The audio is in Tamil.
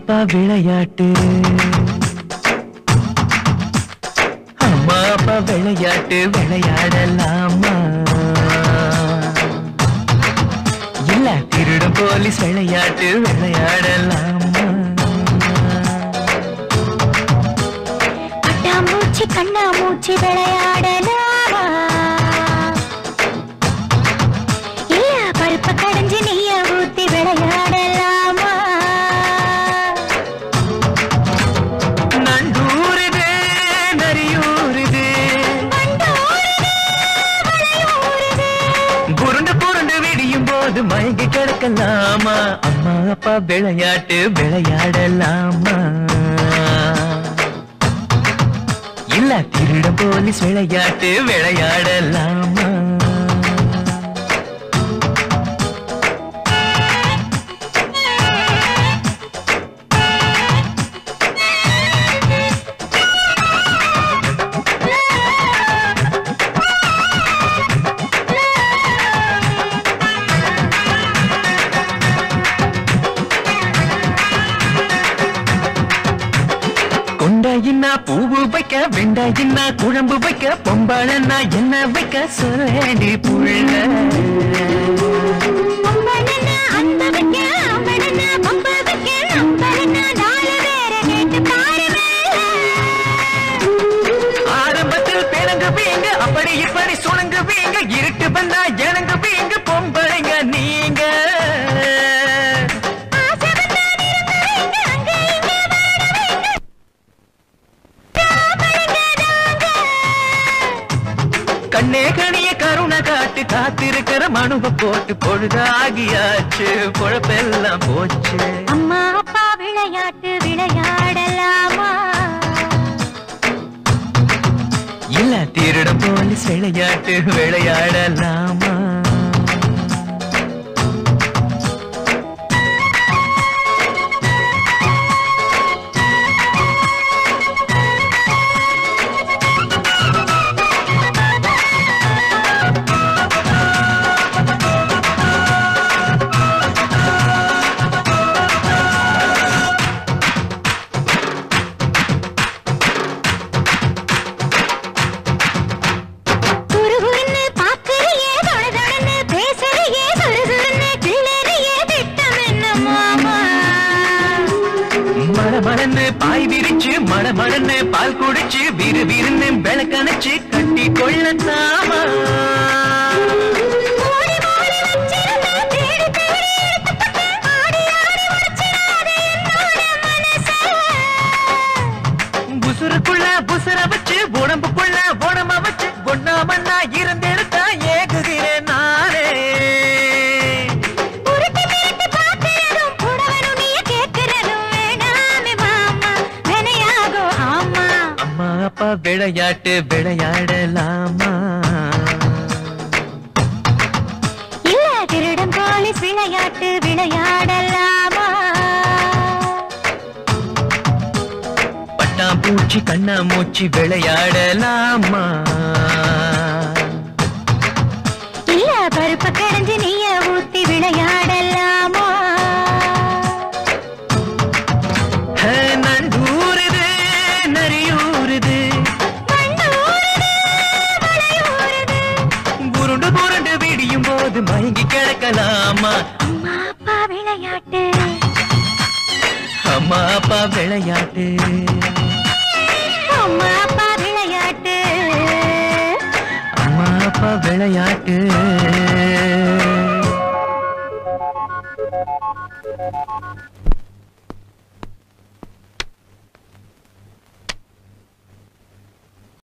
அப்பா விளையாட்டு அம்மா அப்பா விளையாட்டு விளையாடலாமா இல்ல திருடும் போலீஸ் விளையாட்டு விளையாடலாமா பட்டாம்பூச்சி கண்ணாமூச்சி விளையாடலாமா இல்ல பருப்ப கடைஞ்சு நெய்ய ஊத்தி விளையாடலாமா நண்டூருது நரியூருது புருண்டு புருண்டு விடியும் போது மயங்கி கிடக்கலாமா அம்மா அப்பா விளையாட்டு விளையாடலாமா இல்ல திருட போலீஸ் விளையாட்டு விளையாடலாமா கொண்டாயின்னா பூவு வைக்க வெண்டாயின்னா குழம்பு வைக்க பொம்பளன்னா என்ன வைக்க சொல்லி புள்ள பொம்பளன்னா அன்ப வைக்க, அவளன்னா பம்ப வைக்க, நம்பளன்னா நாலு பேரை கேட்டு பாரு மேல. ஆரம்பத்தில் பிணங்கு வீங்க அப்படி இப்படி சுணங்கு வீங்க இருட்டு வந்தா எனங்கு வீங்க பொம்பளைங்க நீங்க ஆசை வந்தா நிறுத்த வைங்க, அங்க இங்க வாட வைங்க. ராமலிங்க தாங்க. கண்ணே கணிய கருணை காட்டு காத்திருக்கிற மனுவ போட்டு பொழுதாகியாச்சு பொழப்பெல்லாம் போச்சு அம்மா அப்பா விளையாட்டு விளையாடலாமா இல்ல திருட போலீஸ் விளையாட்டு விளையாடலாமா குறுகுறுன்னு பாக்குறியே தொடுதொடுன்னு பேசுறியே சுறுசுறுன்னு கிளறியே திட்டம் என்ன மாமா மணமணன்னு பாய் விரிச்சு மணமணன்னு பால் குடிச்சு விறு விருன்னு விளக்கணைச்சு கட்டி கொள்ளத்தாமா ஓடி ஓடி வச்சிருந்த தேடி தேடி எடுத்துப்பட்ட ஆடி ஆடி உடைச்சிடாதே என்னோட மனச புசுருக்குள்ள புசுர வச்சு உடம்புக்குள்ள உடம்ப வச்சு ஒண்ணாமண்ணா இருந்தெடுத்தா ஏகுகிறேன் நானே உருட்டி மிரட்டி பார்க்கிறதும் புடவனும் நீ கேட்கிறதும் வேணாமே மாமா வினையாகும் ஆமா அம்மா அப்பா விளையாட்டு விளையாடலாமா இல்ல திருடம் போலீஸ் விளையாட்டு விளையாடலாமா பட்டாம்பூச்சி கண்ணாமூச்சி விளையாடலாமா இல்ல பருப்ப கடைஞ்சு நெய்ய ஊத்தி விளையாடலாமா ஹே, நண்டூருது நரியூருது வண்டூருது, மலையூருது. புருண்டு புருண்டு விடியும் போது மயங்கி கிடக்கலாமா அம்மா அப்பா விளையாட்டு அம்மா அப்பா விளையாட்டு அம்மா அப்பா விளையாட்டு அம்மா அப்பா விளையாட்டு